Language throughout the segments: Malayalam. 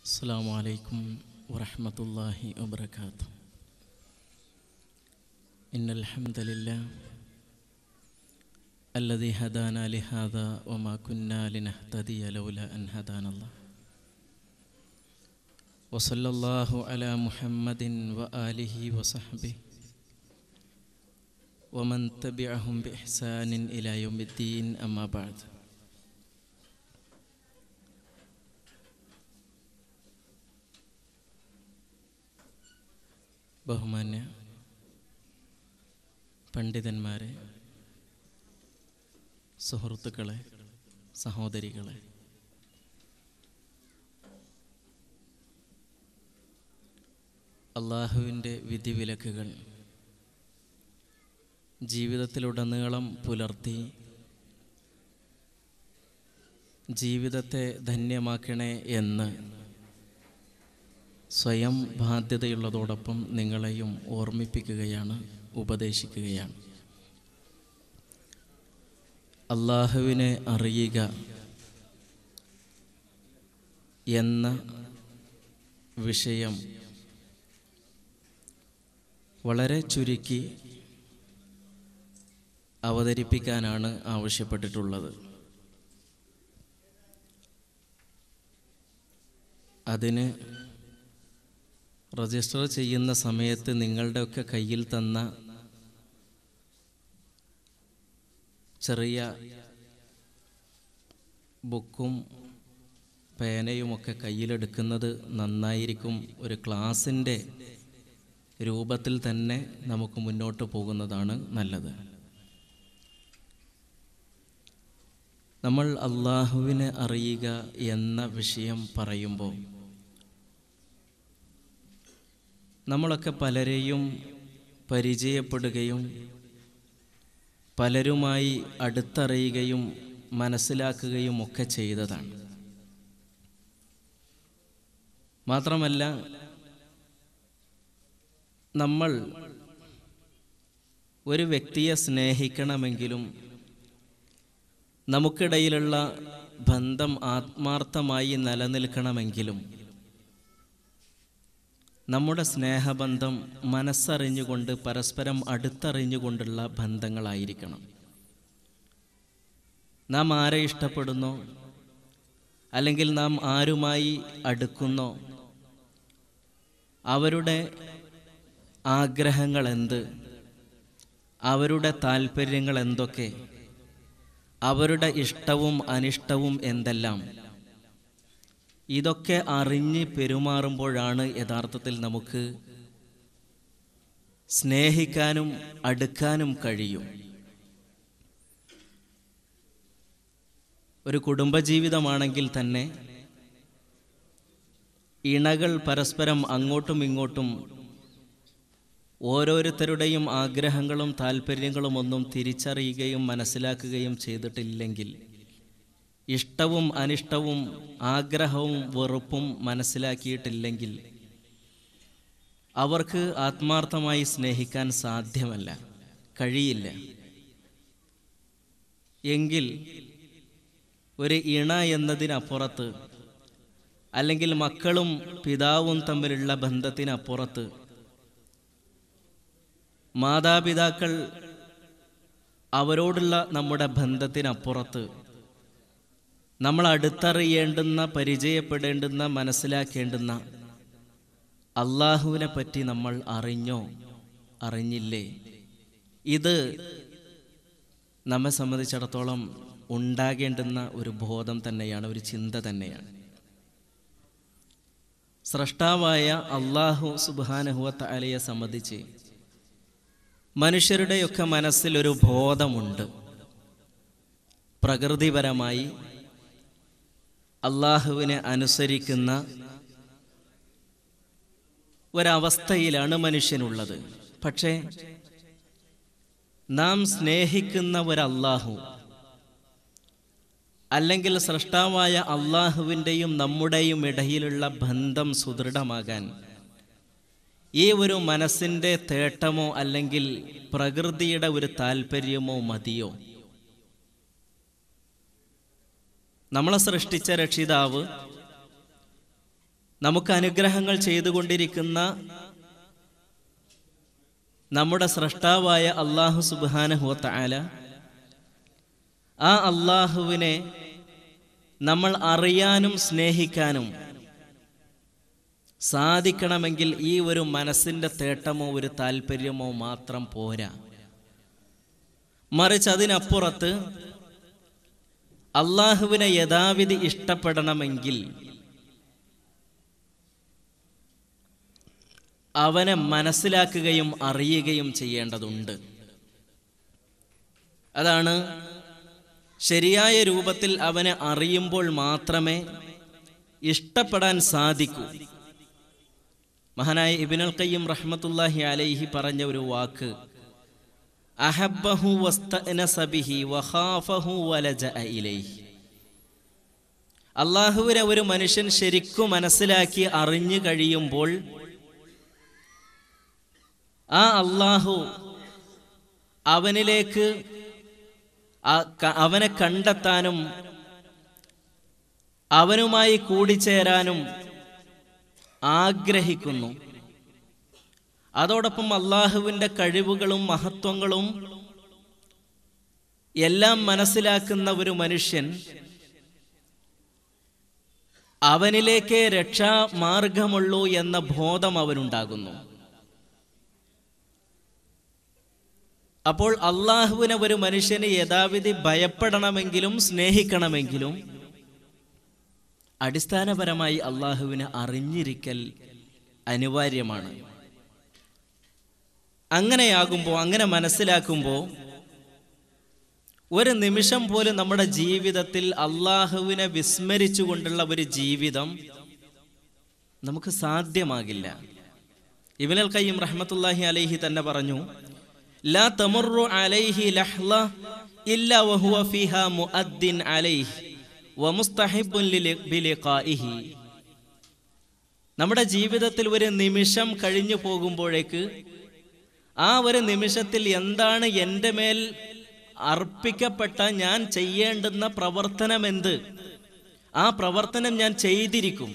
السلام عليكم ورحمة الله وبركاته إن الحمد لله الذي هدانا لهذا وما كنا لنهتدي لولا أن هدانا الله وصلى الله على محمد وآله وصحبه ومن تبعهم بإحسان إلى يوم الدين أما بعد ബഹുമാന്യ പണ്ഡിതന്മാരെ സുഹൃത്തുക്കളെ സഹോദരികളെ അള്ളാഹുവിൻ്റെ വിധിവിലക്കുകൾ ജീവിതത്തിലുടനീളം പുലർത്തി ജീവിതത്തെ ധന്യമാക്കണേ എന്ന് സ്വയം ബാധ്യതയുള്ളതോടൊപ്പം നിങ്ങളെയും ഓർമ്മിപ്പിക്കുകയാണ് ഉപദേശിക്കുകയാണ് അള്ളാഹുവിനെ അറിയുക എന്ന വിഷയം വളരെ ചുരുക്കി അവതരിപ്പിക്കാനാണ് ആവശ്യപ്പെട്ടിട്ടുള്ളത് അതിന് രജിസ്റ്റർ ചെയ്യുന്ന സമയത്ത് നിങ്ങളുടെയൊക്കെ കയ്യിൽ തന്ന ചെറിയ ബുക്കും പേനയുമൊക്കെ കയ്യിലെടുക്കുന്നത് നന്നായിരിക്കും ഒരു ക്ലാസിൻ്റെ രൂപത്തിൽ തന്നെ നമുക്ക് മുന്നോട്ട് പോകുന്നതാണ് നല്ലത് നമ്മൾ അള്ളാഹുവിനെ അറിയുക എന്ന വിഷയം പറയുമ്പോൾ നമ്മളൊക്കെ പലരെയും പരിചയപ്പെടുകയും പലരുമായി അടുത്തറിയുകയും മനസ്സിലാക്കുകയും ഒക്കെ ചെയ്തതാണ് മാത്രമല്ല നമ്മൾ ഒരു വ്യക്തിയെ സ്നേഹിക്കണമെങ്കിലും നമുക്കിടയിലുള്ള ബന്ധം ആത്മാർത്ഥമായി നിലനിൽക്കണമെങ്കിലും നമ്മുടെ സ്നേഹബന്ധം മനസ്സറിഞ്ഞുകൊണ്ട് പരസ്പരം അടുത്തറിഞ്ഞുകൊണ്ടുള്ള ബന്ധങ്ങളായിരിക്കണം നാം ആരെ ഇഷ്ടപ്പെടുന്നോ അല്ലെങ്കിൽ നാം ആരുമായി അടുക്കുന്നോ അവരുടെ ആഗ്രഹങ്ങൾ എന്ത് അവരുടെ താല്പര്യങ്ങൾ എന്തൊക്കെ അവരുടെ ഇഷ്ടവും അനിഷ്ടവും എന്തെല്ലാം ഇതൊക്കെ അറിഞ്ഞ് പെരുമാറുമ്പോഴാണ് യഥാർത്ഥത്തിൽ നമുക്ക് സ്നേഹിക്കാനും അടുക്കാനും കഴിയും ഒരു കുടുംബജീവിതമാണെങ്കിൽ തന്നെ ഇണകൾ പരസ്പരം അങ്ങോട്ടും ഇങ്ങോട്ടും ഓരോരുത്തരുടെയും ആഗ്രഹങ്ങളും താല്പര്യങ്ങളും ഒന്നും തിരിച്ചറിയുകയും മനസ്സിലാക്കുകയും ചെയ്തിട്ടില്ലെങ്കിൽ ഇഷ്ടവും അനിഷ്ടവും ആഗ്രഹവും വെറുപ്പും മനസ്സിലാക്കിയിട്ടില്ലെങ്കിൽ അവർക്ക് ആത്മാർത്ഥമായി സ്നേഹിക്കാൻ സാധ്യമല്ല കഴിയില്ല എങ്കിൽ ഒരു ഇണ എന്നതിനപ്പുറത്ത് അല്ലെങ്കിൽ മക്കളും പിതാവും തമ്മിലുള്ള ബന്ധത്തിനപ്പുറത്ത് മാതാപിതാക്കൾ അവരോടുള്ള നമ്മുടെ ബന്ധത്തിനപ്പുറത്ത് നമ്മൾ അടുത്തറിയേണ്ടുന്ന പരിചയപ്പെടേണ്ടുന്ന മനസ്സിലാക്കേണ്ടുന്ന അള്ളാഹുവിനെ പറ്റി നമ്മൾ അറിഞ്ഞോ അറിഞ്ഞില്ലേ ഇത് നമ്മെ സംബന്ധിച്ചിടത്തോളം ഉണ്ടാകേണ്ടുന്ന ഒരു ബോധം തന്നെയാണ് ഒരു ചിന്ത തന്നെയാണ് സ്രഷ്ടാവായ അള്ളാഹു സുബാനഹുവത്ത അലയെ സംബന്ധിച്ച് മനുഷ്യരുടെയൊക്കെ മനസ്സിൽ ഒരു ബോധമുണ്ട് പ്രകൃതിപരമായി അള്ളാഹുവിനെ അനുസരിക്കുന്ന ഒരവസ്ഥയിലാണ് മനുഷ്യനുള്ളത് പക്ഷേ നാം സ്നേഹിക്കുന്ന ഒരല്ലാഹു അല്ലെങ്കിൽ സൃഷ്ടാവായ അള്ളാഹുവിൻ്റെയും നമ്മുടെയും ഇടയിലുള്ള ബന്ധം സുദൃഢമാകാൻ ഈ ഒരു മനസ്സിൻ്റെ തേട്ടമോ അല്ലെങ്കിൽ പ്രകൃതിയുടെ ഒരു താല്പര്യമോ മതിയോ നമ്മളെ സൃഷ്ടിച്ച രക്ഷിതാവ് നമുക്ക് അനുഗ്രഹങ്ങൾ ചെയ്തുകൊണ്ടിരിക്കുന്ന നമ്മുടെ സ്രഷ്ടാവായ അള്ളാഹു സുബാനഹുവത്ത ആല ആ അള്ളാഹുവിനെ നമ്മൾ അറിയാനും സ്നേഹിക്കാനും സാധിക്കണമെങ്കിൽ ഈ ഒരു മനസ്സിൻ്റെ തേട്ടമോ ഒരു താല്പര്യമോ മാത്രം പോരാ മറിച്ച് അതിനപ്പുറത്ത് അള്ളാഹുവിനെ യഥാവിധി ഇഷ്ടപ്പെടണമെങ്കിൽ അവനെ മനസ്സിലാക്കുകയും അറിയുകയും ചെയ്യേണ്ടതുണ്ട് അതാണ് ശരിയായ രൂപത്തിൽ അവനെ അറിയുമ്പോൾ മാത്രമേ ഇഷ്ടപ്പെടാൻ സാധിക്കൂ മഹാനായ ഇബിനുൽ ഖയ്യം റഹ്മത്തുല്ലാഹി അലൈഹി പറഞ്ഞ ഒരു വാക്ക് അഹബ്ബഹു വസ്തഅനസബിഹി വഖാഫഹു വലജഅ ഇലൈഹി അള്ളാഹുവിനെ ഒരു മനുഷ്യൻ ശരിക്കും മനസ്സിലാക്കി അറിഞ്ഞു കഴിയുമ്പോൾ ആ അള്ളാഹു അവനിലേക്ക് ആ- ക- അവനെ കണ്ടെത്താനും അവനുമായി കൂടിച്ചേരാനും ആഗ്രഹിക്കുന്നു അതോടൊപ്പം അള്ളാഹുവിൻ്റെ കഴിവുകളും മഹത്വങ്ങളും എല്ലാം മനസ്സിലാക്കുന്ന ഒരു മനുഷ്യൻ അവനിലേക്കേ രക്ഷാമാർഗമുള്ളൂ എന്ന ബോധം അവനുണ്ടാകുന്നു അപ്പോൾ അള്ളാഹുവിനെ ഒരു മനുഷ്യന് യഥാവിധി ഭയപ്പെടണമെങ്കിലും സ്നേഹിക്കണമെങ്കിലും അടിസ്ഥാനപരമായി അള്ളാഹുവിനെ അറിഞ്ഞിരിക്കൽ അനിവാര്യമാണ് അങ്ങനെയാകുമ്പോൾ അങ്ങനെ മനസ്സിലാക്കുമ്പോൾ ഒരു നിമിഷം പോലും നമ്മുടെ ജീവിതത്തിൽ അള്ളാഹുവിനെ വിസ്മരിച്ചുകൊണ്ടുള്ള ഒരു ജീവിതം നമുക്ക് സാധ്യമാകില്ല ഇബിനൽ കയ്യം റഹ്മത്തുല്ലാഹി അലൈഹി തന്നെ പറഞ്ഞു ലാ തമുറു അലൈഹി ലഹ്ല ഇല്ല വഹുവ ഫിഹ മുഅദ്ദിൻ അലൈഹി വമുസ്തഹിബ്ബുൻ ലിലി- ബിലിഖാഇഹി നമ്മുടെ ജീവിതത്തിൽ ഒരു നിമിഷം കഴിഞ്ഞു പോകുമ്പോഴേക്ക് ആ ഒരു നിമിഷത്തിൽ എന്താണ് എൻ്റെ മേൽ അർപ്പിക്കപ്പെട്ട ഞാൻ ചെയ്യേണ്ടുന്ന പ്രവർത്തനം എന്ത് ആ പ്രവർത്തനം ഞാൻ ചെയ്തിരിക്കും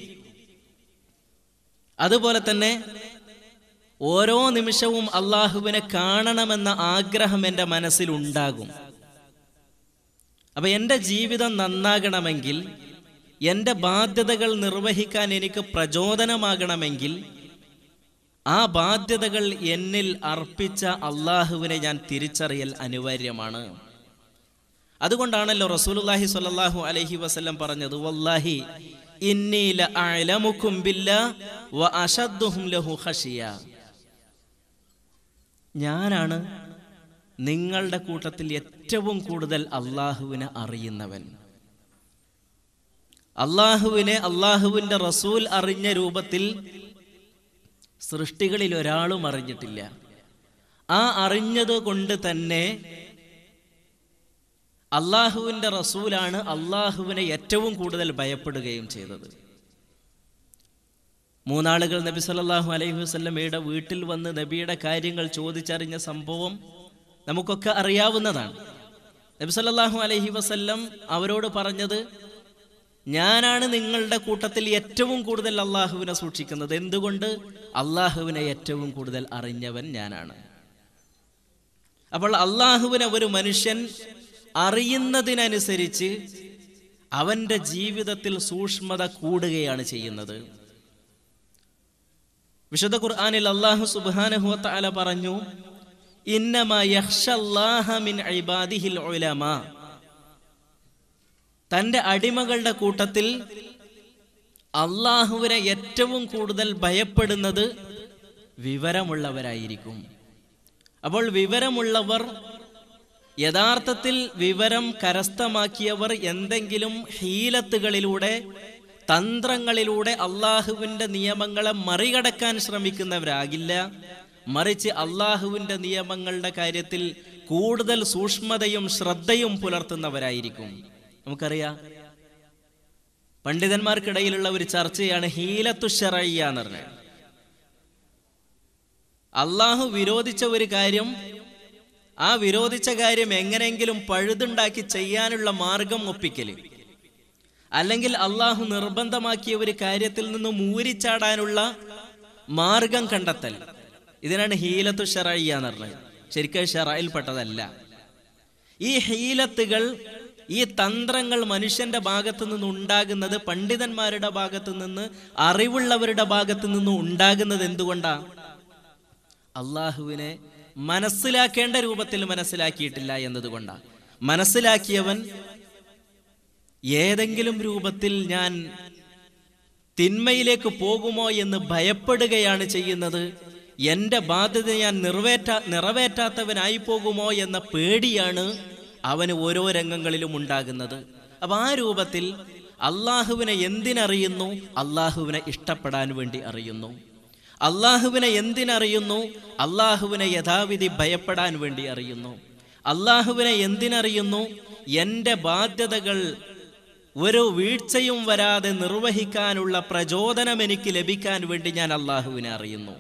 അതുപോലെ തന്നെ ഓരോ നിമിഷവും അള്ളാഹുവിനെ കാണണമെന്ന ആഗ്രഹം എൻ്റെ മനസ്സിൽ ഉണ്ടാകും അപ്പൊ എൻ്റെ ജീവിതം നന്നാകണമെങ്കിൽ എൻ്റെ ബാധ്യതകൾ നിർവഹിക്കാൻ എനിക്ക് പ്രചോദനമാകണമെങ്കിൽ ആ ബാധ്യതകൾ എന്നിൽ അർപ്പിച്ച അള്ളാഹുവിനെ ഞാൻ തിരിച്ചറിയൽ അനിവാര്യമാണ് അതുകൊണ്ടാണല്ലോ റസൂലുള്ളാഹി സ്വല്ലല്ലാഹു അലൈഹി വസല്ലം പറഞ്ഞത് വല്ലാഹി ഇന്നി ലഅലമുക്കും ബില്ലാ വ അശദ്ദുഹും ലഹു ഖശിയ ഞാനാണ് നിങ്ങളുടെ കൂട്ടത്തിൽ ഏറ്റവും കൂടുതൽ അള്ളാഹുവിനെ അറിയുന്നവൻ അള്ളാഹുവിനെ അള്ളാഹുവിൻ്റെ റസൂൽ അറിഞ്ഞ രൂപത്തിൽ സൃഷ്ടികളിൽ ഒരാളും അറിഞ്ഞിട്ടില്ല ആ അറിഞ്ഞത് കൊണ്ട് തന്നെ അള്ളാഹുവിൻ്റെ റസൂലാണ് അള്ളാഹുവിനെ ഏറ്റവും കൂടുതൽ ഭയപ്പെടുകയും ചെയ്തത് മൂന്നാളുകൾ നബി സല്ലല്ലാഹു അലൈഹി വസല്ലമയുടെ വീട്ടിൽ വന്ന് നബിയുടെ കാര്യങ്ങൾ ചോദിച്ചറിഞ്ഞ സംഭവം നമുക്കൊക്കെ അറിയാവുന്നതാണ് നബി സല്ലല്ലാഹു അലൈഹി വസല്ലം അവരോട് പറഞ്ഞത് ഞാനാണ് നിങ്ങളുടെ കൂട്ടത്തിൽ ഏറ്റവും കൂടുതൽ അള്ളാഹുവിനെ സൂക്ഷിക്കുന്നത് എന്തുകൊണ്ട് അള്ളാഹുവിനെ ഏറ്റവും കൂടുതൽ അറിഞ്ഞവൻ ഞാനാണ് അപ്പോൾ അള്ളാഹുവിനെ ഒരു മനുഷ്യൻ അറിയുന്നതിനനുസരിച്ച് അവന്റെ ജീവിതത്തിൽ സൂക്ഷ്മത കൂടുകയാണ് ചെയ്യുന്നത് വിശുദ്ധ ഖുർആനിൽ അള്ളാഹു സുബ്ഹാനഹു വതആല പറഞ്ഞു ഇന്നമാ യഖ്ഷല്ലാഹ മിൻ ഇബാദിഹിൽ ഉലമാ തന്റെ അടിമകളുടെ കൂട്ടത്തിൽ അള്ളാഹുവിനെ ഏറ്റവും കൂടുതൽ ഭയപ്പെടുന്നത് വിവരമുള്ളവരായിരിക്കും അപ്പോൾ വിവരമുള്ളവർ യഥാർത്ഥത്തിൽ വിവരം കരസ്ഥമാക്കിയവർ എന്തെങ്കിലും ഹീലത്തുകളിലൂടെ തന്ത്രങ്ങളിലൂടെ അള്ളാഹുവിൻ്റെ നിയമങ്ങളെ മറികടക്കാൻ ശ്രമിക്കുന്നവരാകില്ല മറിച്ച് അള്ളാഹുവിൻ്റെ നിയമങ്ങളുടെ കാര്യത്തിൽ കൂടുതൽ സൂക്ഷ്മതയും ശ്രദ്ധയും പുലർത്തുന്നവരായിരിക്കും നമുക്കറിയാം പണ്ഡിതന്മാർക്കിടയിലുള്ള ഒരു ചർച്ചയാണ് ഹീലത്തു ഷറയ്യ എന്ന് പറഞ്ഞത് അള്ളാഹു വിരോധിച്ച ഒരു കാര്യം ആ വിരോധിച്ച കാര്യം എങ്ങനെയെങ്കിലും പഴുതുണ്ടാക്കി ചെയ്യാനുള്ള മാർഗം ഒപ്പിക്കല് അല്ലെങ്കിൽ അള്ളാഹു നിർബന്ധമാക്കിയ ഒരു കാര്യത്തിൽ നിന്ന് മൂരിച്ചാടാനുള്ള മാർഗം കണ്ടെത്തൽ ഇതിനാണ് ഹീലത്തു ഷറയ്യ എന്ന് പറഞ്ഞത് ശരിക്കും ഷറയിൽപ്പെട്ടതല്ല ഈ ഹീലത്തുകൾ ഈ തന്ത്രങ്ങൾ മനുഷ്യന്റെ ഭാഗത്തു നിന്ന് ഉണ്ടാകുന്നത് പണ്ഡിതന്മാരുടെ ഭാഗത്തു നിന്ന് അറിവുള്ളവരുടെ ഭാഗത്തു നിന്ന് ഉണ്ടാകുന്നത് എന്തുകൊണ്ടാ അള്ളാഹുവിനെ മനസ്സിലാക്കേണ്ട രൂപത്തിൽ മനസ്സിലാക്കിയിട്ടില്ല എന്നതുകൊണ്ടാണ് മനസ്സിലാക്കിയവൻ ഏതെങ്കിലും രൂപത്തിൽ ഞാൻ തിന്മയിലേക്ക് പോകുമോ എന്ന് ഭയപ്പെടുകയാണ് ചെയ്യുന്നത് എൻ്റെ ബാധ്യത ഞാൻ നിറവേറ്റ നിറവേറ്റാത്തവനായി പോകുമോ എന്ന പേടിയാണ് അവന് ഓരോ രംഗങ്ങളിലും ഉണ്ടാകുന്നത് അപ്പൊ ആ രൂപത്തിൽ അള്ളാഹുവിനെ എന്തിനറിയുന്നു അള്ളാഹുവിനെ ഇഷ്ടപ്പെടാൻ വേണ്ടി അറിയുന്നു അള്ളാഹുവിനെ എന്തിനറിയുന്നു അള്ളാഹുവിനെ യഥാവിധി ഭയപ്പെടാൻ വേണ്ടി അറിയുന്നു അള്ളാഹുവിനെ എന്തിനറിയുന്നു എൻ്റെ ബാധ്യതകൾ ഒരു വീഴ്ചയും വരാതെ നിർവഹിക്കാനുള്ള പ്രചോദനം എനിക്ക് ലഭിക്കാൻ വേണ്ടി ഞാൻ അള്ളാഹുവിനെ അറിയുന്നു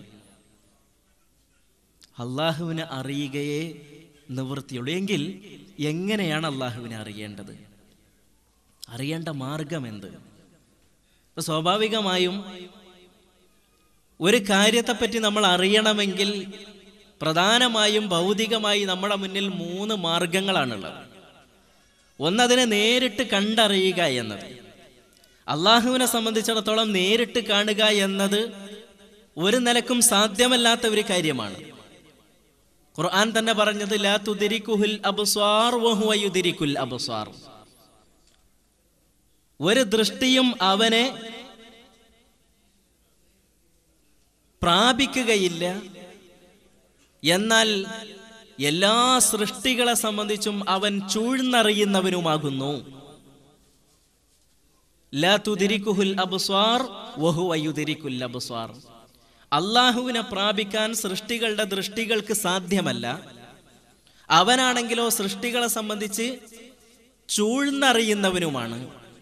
അള്ളാഹുവിനെ അറിയുകയേ നിവൃത്തിയുള്ളൂ എങ്കിൽ എങ്ങനെയാണ് അള്ളാഹുവിനെ അറിയേണ്ടത് അറിയേണ്ട മാർഗം എന്ത് ഇപ്പൊ സ്വാഭാവികമായും ഒരു കാര്യത്തെപ്പറ്റി നമ്മൾ അറിയണമെങ്കിൽ പ്രധാനമായും ഭൗതികമായി നമ്മുടെ മുന്നിൽ മൂന്ന് മാർഗങ്ങളാണുള്ളത് ഒന്നതിനെ നേരിട്ട് കണ്ടറിയുക എന്നത് അള്ളാഹുവിനെ സംബന്ധിച്ചിടത്തോളം നേരിട്ട് കാണുക എന്നത് ഒരു നിലക്കും സാധ്യമല്ലാത്ത ഒരു കാര്യമാണ് ഖുർആൻ തന്നെ പറഞ്ഞത് ലാ തുദിരിക്കുഹുൽ അബ്സ്വാർ വഹുവ യുദിരിക്കുൽ അബ്സ്വാർ ഒരു ദൃഷ്ടിയും അവനെ പ്രാപിക്കുകയില്ല എന്നാൽ എല്ലാ സൃഷ്ടികളെ സംബന്ധിച്ചും അവൻ ചൂഴ്ന്നറിയുന്നവനുമാകുന്നു ലാ തുദിരിക്കുഹുൽ അബ്സ്വാർ വഹുവ യുദിരിക്കുൽ അബ്സ്വാർ അള്ളാഹുവിനെ പ്രാപിക്കാൻ സൃഷ്ടികളുടെ ദൃഷ്ടികൾക്ക് സാധ്യമല്ല അവനാണെങ്കിലോ സൃഷ്ടികളെ സംബന്ധിച്ച് ചൂഴ്ന്നറിയുന്നവനുമാണ്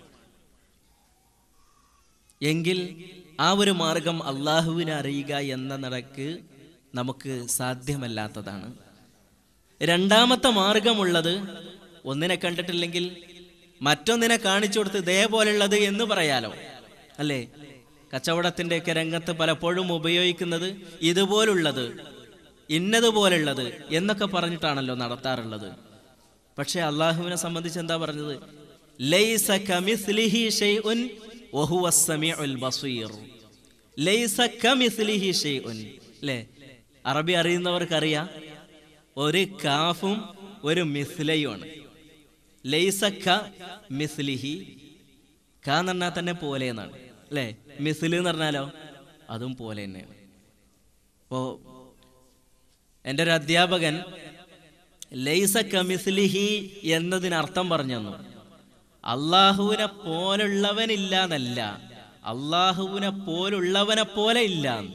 എങ്കിൽ ആ ഒരു മാർഗം അള്ളാഹുവിനെ അറിയുക എന്ന നിലക്ക് നമുക്ക് സാധ്യമല്ലാത്തതാണ് രണ്ടാമത്തെ മാർഗമുള്ളത് ഒന്നിനെ കണ്ടിട്ടില്ലെങ്കിൽ മറ്റൊന്നിനെ കാണിച്ചു കൊടുത്ത് ഇതേപോലുള്ളത് എന്ന് പറയാലോ അല്ലേ കച്ചവടത്തിൻ്റെയൊക്കെ രംഗത്ത് പലപ്പോഴും ഉപയോഗിക്കുന്നത് ഇതുപോലുള്ളത് ഇന്നതുപോലുള്ളത് എന്നൊക്കെ പറഞ്ഞിട്ടാണല്ലോ നടത്താറുള്ളത് പക്ഷെ അള്ളാഹുവിനെ സംബന്ധിച്ച് എന്താ പറഞ്ഞത് ലൈസ കമിസ്ലിഹി ഷൈഉൻ വഹുവ സമീഉൽ ബസീർ ലൈസ കമിസ്ലിഹി ഷൈഉൻ അല്ലേ അറബി അറിയുന്നവർക്കറിയാം ഒരു കാഫും ഒരു മിസ്ലയുമാണ് ലൈസ ക മിസ്ലിഹി ക എന്ന് പറഞ്ഞാൽ തന്നെ പോലെ എന്നാണ് അല്ലേ മിസ്ലി എന്ന് പറഞ്ഞാലോ അതും പോലെ തന്നെയാണ് അപ്പോ എൻ്റെ ഒരു അധ്യാപകൻ ലൈസ കമിസ്ലിഹി എന്നതിന് അർത്ഥം പറഞ്ഞു തന്നു അള്ളാഹുവിനെ പോലുള്ളവനില്ല എന്നല്ല അള്ളാഹുവിനെ പോലുള്ളവനെ പോലെ ഇല്ല എന്ന്.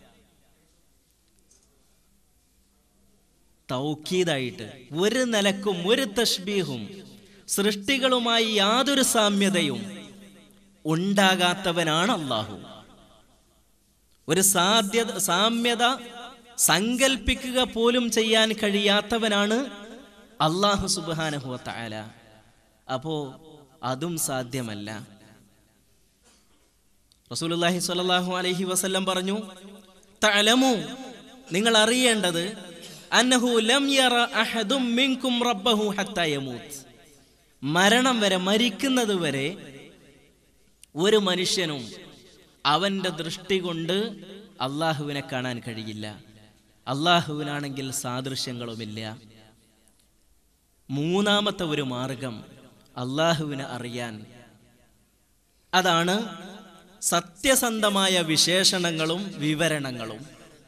തൗക്കീതായിട്ട് ഒരു നിലക്കും ഒരു തഷ്ബീഹും സൃഷ്ടികളുമായി യാതൊരു സാമ്യതയും ഉണ്ടാകാത്തവനാണ് അള്ളാഹു ഒരു സാധ്യത സാമ്യത സങ്കൽപ്പിക്കുക പോലും ചെയ്യാൻ കഴിയാത്തവനാണ് അള്ളാഹു സുബാനഹുല അപ്പോ അതും സാധ്യമല്ല റസൂലുള്ളാഹി സ്വല്ലല്ലാഹു അലൈഹി വസല്ലം പറഞ്ഞു തഅലമു നിങ്ങൾ അറിയേണ്ടത് അന്നഹു ലം യറ അഹദും മിൻകും റബ്ബഹു ഹത്താ യമൂത്ത് മരണം വരെ മരിക്കുന്നത് വരെ ഒരു മനുഷ്യനും അവന്റെ ദൃഷ്ടി കൊണ്ട് അള്ളാഹുവിനെ കാണാൻ കഴിയില്ല അള്ളാഹുവിനാണെങ്കിൽ സാദൃശ്യങ്ങളുമില്ല മൂന്നാമത്തെ ഒരു മാർഗം അള്ളാഹുവിനെ അറിയാൻ അതാണ് സത്യസന്ധമായ വിശേഷണങ്ങളും വിവരണങ്ങളും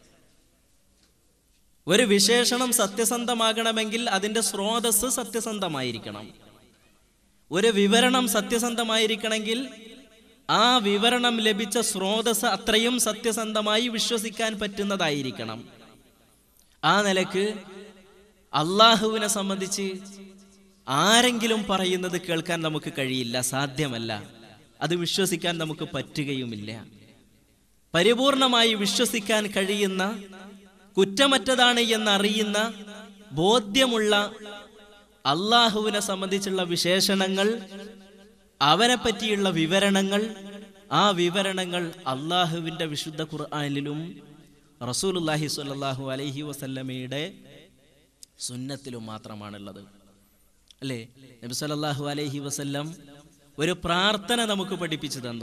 ഒരു വിശേഷണം സത്യസന്ധമാകണമെങ്കിൽ അതിന്റെ സ്രോതസ് സത്യസന്ധമായിരിക്കണം ഒരു വിവരണം സത്യസന്ധമായിരിക്കണമെങ്കിൽ ആ വിവരണം ലഭിച്ച സ്രോതസ് അത്രയും സത്യസന്ധമായി വിശ്വസിക്കാൻ പറ്റുന്നതായിരിക്കണം ആ നിലക്ക് അള്ളാഹുവിനെ സംബന്ധിച്ച് ആരെങ്കിലും പറയുന്നത് കേൾക്കാൻ നമുക്ക് കഴിയില്ല സാധ്യമല്ല അത് വിശ്വസിക്കാൻ നമുക്ക് പറ്റുകയുമില്ല പരിപൂർണമായി വിശ്വസിക്കാൻ കഴിയുന്ന കുറ്റമറ്റതാണ് എന്നറിയുന്ന ബോധ്യമുള്ള അള്ളാഹുവിനെ സംബന്ധിച്ചുള്ള വിശേഷണങ്ങൾ അവനെ പറ്റിയുള്ള വിവരണങ്ങൾ ആ വിവരണങ്ങൾ അള്ളാഹുവിൻ്റെ വിശുദ്ധ ഖുർആാനിലും റസൂലുല്ലാഹി സ്വല്ലല്ലാഹു അലൈഹി വസല്ലമയുടെ സുന്നത്തിലും മാത്രമാണുള്ളത് അല്ലേ നബി സല്ലല്ലാഹു അലൈഹി വസല്ലം ഒരു പ്രാർത്ഥന നമുക്ക് പഠിപ്പിച്ചു തന്നു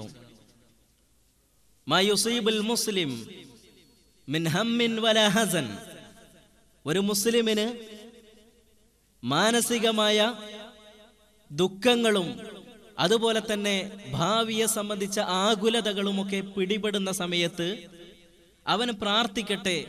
മാ യുസീബുൽ മുസ്ലിം മിൻ ഹമ്മിൻ വല ഹസൻ ഒരു മുസ്ലിമിന് മാനസികമായ ദുഃഖങ്ങളും അതുപോലെ തന്നെ ഭാവിയെ സംബന്ധിച്ച ആകുലതകളുമൊക്കെ പിടിപെടുന്ന സമയത്ത് അവൻ പ്രാർത്ഥിക്കട്ടെ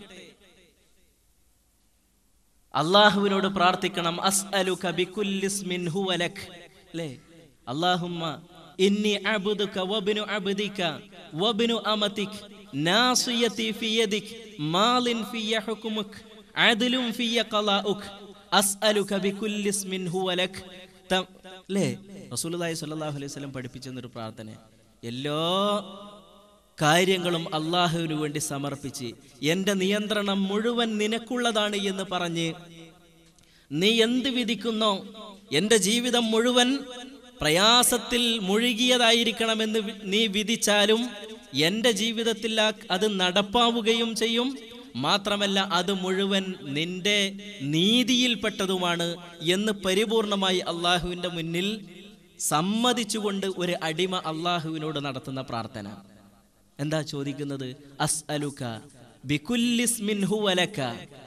അള്ളാഹുവിനോട് പ്രാർത്ഥിക്കണം അസ്അലുക ബികുല്ലിസ്മിൻ ഹുവ ലക് അല്ലേ അല്ലാഹുമ്മ ഇന്നി അബ്ദുക വബ്നു അബ്ദിക വബ്നു അമതിക് നാസിയതി ഫി യദിക് മാലിൻ ഫിയ ഹുക്മുക് അദ്ലും ഫിയ ഖലാഉക് അസ്അലുക ബികുല്ലിസ്മിൻ ഹുവ ലക് ത- അല്ലേ റസൂലുള്ളാഹി സ്വല്ലല്ലാഹു അലൈഹി വസല്ലം പഠിപ്പിച്ച ഒരു പ്രാർത്ഥന എല്ലാ കാര്യങ്ങളും അള്ളാഹുവിനു വേണ്ടി സമർപ്പിച്ച് എൻ്റെ നിയന്ത്രണം മുഴുവൻ നിനക്കുള്ളതാണ് എന്ന് പറഞ്ഞ് നീ എന്ത് വിധിക്കുന്നോ എൻ്റെ ജീവിതം മുഴുവൻ പ്രയാസത്തിൽ മുഴുകിയതായിരിക്കണമെന്ന് വി- നീ വിധിച്ചാലും എൻ്റെ ജീവിതത്തിൽ ആ- അത് നടപ്പാവുകയും ചെയ്യും മാത്രമല്ല അത് മുഴുവൻ നിന്റെ നീതിയിൽപ്പെട്ടതുമാണ് എന്ന് പരിപൂർണമായി അള്ളാഹുവിൻ്റെ മുന്നിൽ സമ്മതിച്ചുകൊണ്ട് ഒരു അടിമ അള്ളാഹുവിനോട് നടത്തുന്ന പ്രാർത്ഥന എന്താ ചോദിക്കുന്നത് അസ്അലുക ബികുല്ലിസ്മിൻ ഹുവ ലക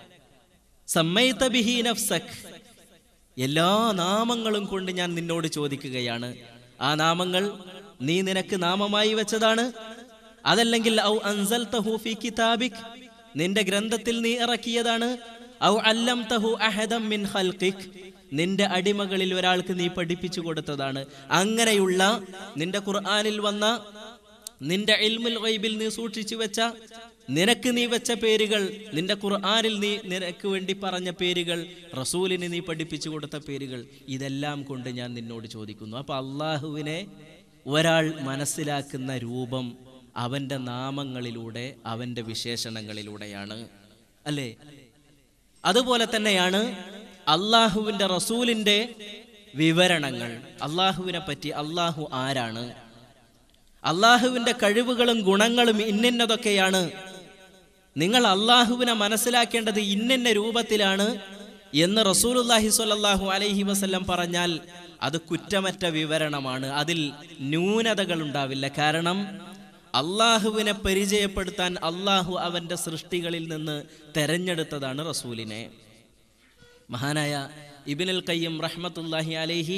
സമ്മൈത ബിഹി നഫ്സക് എല്ലാ നാമങ്ങളും കൊണ്ട് ഞാൻ നിന്നോട് ചോദിക്കുകയാണ് ആ നാമങ്ങൾ നീ നിനക്ക് നാമമായി വെച്ചതാണ് അതല്ലെങ്കിൽ ഔ അൻസൽതഹു ഫീ കിതാബിക് നിന്റെ ഗ്രന്ഥത്തിൽ നീ ഇറക്കിയതാണ് ഔ അല്ലംതഹു അഹദം മിൻ ഖൽഖിക് നിന്റെ അടിമകളിൽ ഒരാൾക്ക് നീ പഠിപ്പിച്ചു കൊടുത്തതാണ് അങ്ങനെയുള്ള നിന്റെ ഖുർആനിൽ വന്ന നിന്റെ ഇൽമുൽ ഗൈബിൽ നീ സൂക്ഷിച്ചു വെച്ച നിനക്ക് നീ വെച്ച പേരുകൾ നിന്റെ ഖുർആനിൽ നീ നിനക്ക് വേണ്ടി പറഞ്ഞ പേരുകൾ റസൂലിന് നീ പഠിപ്പിച്ചു കൊടുത്ത പേരുകൾ ഇതെല്ലാം കൊണ്ട് ഞാൻ നിന്നോട് ചോദിക്കുന്നു അപ്പൊ അള്ളാഹുവിനെ ഒരാൾ മനസ്സിലാക്കുന്ന രൂപം അവന്റെ നാമങ്ങളിലൂടെ അവന്റെ വിശേഷണങ്ങളിലൂടെയാണ് അല്ലേ അതുപോലെ തന്നെയാണ് അള്ളാഹുവിന്റെ റസൂലിന്റെ വിവരണങ്ങൾ അള്ളാഹുവിനെ പറ്റി അള്ളാഹു ആരാണ് അള്ളാഹുവിന്റെ കഴിവുകളും ഗുണങ്ങളും ഇന്നിന്നതൊക്കെയാണ് നിങ്ങൾ അള്ളാഹുവിനെ മനസ്സിലാക്കേണ്ടത് ഇന്നിന്ന രൂപത്തിലാണ് എന്ന് റസൂലുല്ലാഹി സ്വല്ലല്ലാഹു അലൈഹി വസല്ലം പറഞ്ഞാൽ അത് കുറ്റമറ്റ വിവരണമാണ് അതിൽ ന്യൂനതകൾ ഉണ്ടാവില്ല കാരണം അള്ളാഹുവിനെ പരിചയപ്പെടുത്താൻ അള്ളാഹു അവന്റെ സൃഷ്ടികളിൽ നിന്ന് തെരഞ്ഞെടുത്തതാണ് റസൂലിനെ മഹാനായ ഇബിനുൽ കയ്യം റഹ്മത്തുല്ലാഹി അലൈഹി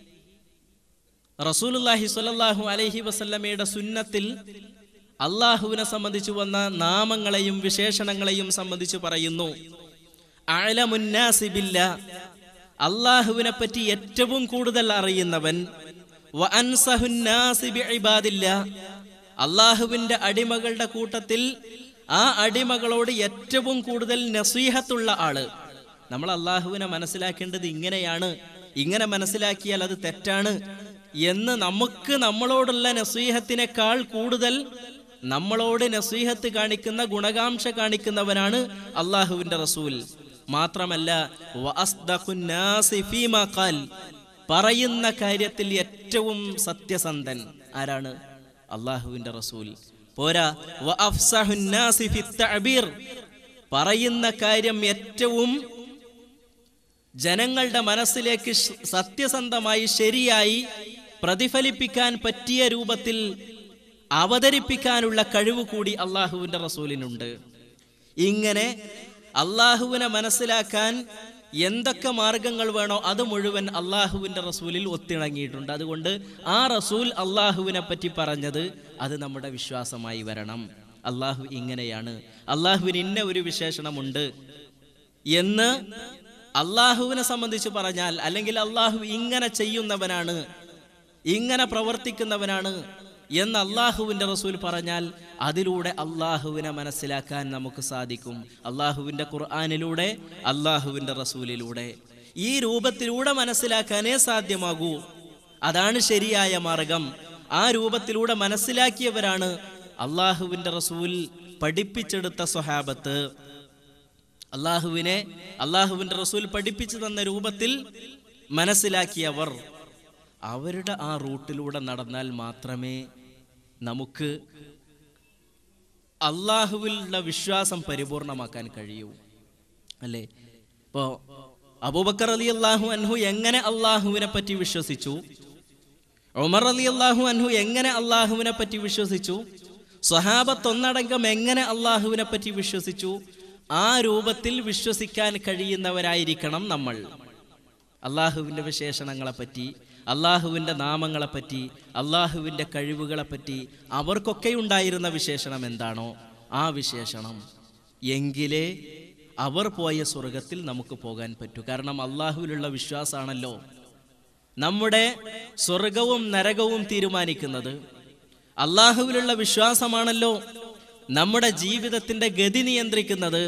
റസൂലുല്ലാഹി സ്വല്ലല്ലാഹു അലൈഹി വസല്ലമയുടെ സുന്നത്തിൽ അള്ളാഹുവിനെ സംബന്ധിച്ചു വന്ന നാമങ്ങളെയും വിശേഷണങ്ങളെയും സംബന്ധിച്ച് പറയുന്നു അഴലമുന്നാസിബില്ല അള്ളാഹുവിനെ പറ്റി ഏറ്റവും കൂടുതൽ അറിയുന്നവൻ വ അൻസഹുന്നാസി ബിഇബാദില്ല. അള്ളാഹുവിന്റെ അടിമകളുടെ കൂട്ടത്തിൽ ആ അടിമകളോട് ഏറ്റവും കൂടുതൽ നസീഹത്തുള്ള ആള് നമ്മൾ അള്ളാഹുവിനെ മനസ്സിലാക്കേണ്ടത് ഇങ്ങനെയാണ് ഇങ്ങനെ മനസ്സിലാക്കിയാൽ അത് തെറ്റാണ് എന്ന് നമുക്ക് നമ്മളോടുള്ള നസീഹത്തിനേക്കാൾ കൂടുതൽ നമ്മളോട് നസീഹത്ത് കാണിക്കുന്ന ഗുണകാംക്ഷ കാണിക്കുന്നവനാണ് അള്ളാഹുവിന്റെ റസൂൽ മാത്രമല്ല വ അസ്ദഖുൻ നാസി ഫീമാ ഖാൽ. പറയുന്ന കാര്യത്തിൽ ഏറ്റവും സത്യസന്ധൻ ആരാണ് അള്ളാഹുവിന്റെ റസൂൽ പോരാ വ അഫ്സഹുൻ നാസി ഫി തഅബീർ. പറയുന്ന കാര്യം ഏറ്റവും ജനങ്ങളുടെ മനസ്സിലേക്ക് ശ്- സത്യസന്ധമായി ശരിയായി പ്രതിഫലിപ്പിക്കാൻ പറ്റിയ രൂപത്തിൽ അവതരിപ്പിക്കാനുള്ള കഴിവ് കൂടി അള്ളാഹുവിന്റെ റസൂലിനുണ്ട് ഇങ്ങനെ അള്ളാഹുവിനെ മനസ്സിലാക്കാൻ എന്തൊക്കെ മാർഗങ്ങൾ വേണോ അത് മുഴുവൻ അള്ളാഹുവിന്റെ റസൂലിൽ ഒത്തിണങ്ങിയിട്ടുണ്ട് അതുകൊണ്ട് ആ റസൂൽ അള്ളാഹുവിനെ പറ്റി പറഞ്ഞത് അത് നമ്മുടെ വിശ്വാസമായി വരണം അള്ളാഹു ഇങ്ങനെയാണ് അള്ളാഹുവിന് ഇന്ന ഒരു വിശേഷണമുണ്ട് എന്ന് അള്ളാഹുവിനെ സംബന്ധിച്ച് പറഞ്ഞാൽ അല്ലെങ്കിൽ അള്ളാഹു ഇങ്ങനെ ചെയ്യുന്നവനാണ് ഇങ്ങനെ പ്രവർത്തിക്കുന്നവനാണ് എന്ന് അള്ളാഹുവിന്റെ റസൂൽ പറഞ്ഞാൽ അതിലൂടെ അള്ളാഹുവിനെ മനസ്സിലാക്കാൻ നമുക്ക് സാധിക്കും അള്ളാഹുവിന്റെ ഖുർആാനിലൂടെ അള്ളാഹുവിന്റെ റസൂലിലൂടെ ഈ രൂപത്തിലൂടെ മനസ്സിലാക്കാനേ സാധ്യമാകൂ അതാണ് ശരിയായ മാർഗം ആ രൂപത്തിലൂടെ മനസ്സിലാക്കിയവരാണ് അള്ളാഹുവിന്റെ റസൂൽ പഠിപ്പിച്ചെടുത്ത സ്വഹാബത്ത് അള്ളാഹുവിനെ അള്ളാഹുവിന്റെ റസൂൽ പഠിപ്പിച്ചു തന്ന രൂപത്തിൽ മനസ്സിലാക്കിയവർ അവരുടെ ആ റൂട്ടിലൂടെ നടന്നാൽ മാത്രമേ നമുക്ക് അള്ളാഹുവിലുള്ള വിശ്വാസം പരിപൂർണമാക്കാൻ കഴിയൂ അല്ലേ ഇപ്പോ അബൂബക്കർ അലി അള്ളാഹു അൻഹു എങ്ങനെ അള്ളാഹുവിനെ പറ്റി വിശ്വസിച്ചു ഉമർ അലി അള്ളാഹു അൻഹു എങ്ങനെ അള്ളാഹുവിനെ പറ്റി വിശ്വസിച്ചു സ്വഹാബത്ത് ഒന്നടങ്കം എങ്ങനെ അള്ളാഹുവിനെ പറ്റി വിശ്വസിച്ചു ആ രൂപത്തിൽ വിശ്വസിക്കാൻ കഴിയുന്നവരായിരിക്കണം നമ്മൾ അള്ളാഹുവിൻ്റെ വിശേഷണങ്ങളെപ്പറ്റി അള്ളാഹുവിൻ്റെ നാമങ്ങളെപ്പറ്റി അള്ളാഹുവിൻ്റെ കഴിവുകളെപ്പറ്റി അവർക്കൊക്കെ ഉണ്ടായിരുന്ന വിശേഷണം എന്താണോ ആ വിശേഷണം എങ്കിലേ അവർ പോയ സ്വർഗത്തിൽ നമുക്ക് പോകാൻ പറ്റൂ കാരണം അള്ളാഹുവിലുള്ള വിശ്വാസമാണല്ലോ നമ്മുടെ സ്വർഗവും നരകവും തീരുമാനിക്കുന്നത് അള്ളാഹുവിലുള്ള വിശ്വാസമാണല്ലോ നമ്മുടെ ജീവിതത്തിന്റെ ഗതി നിയന്ത്രിക്കുന്നത്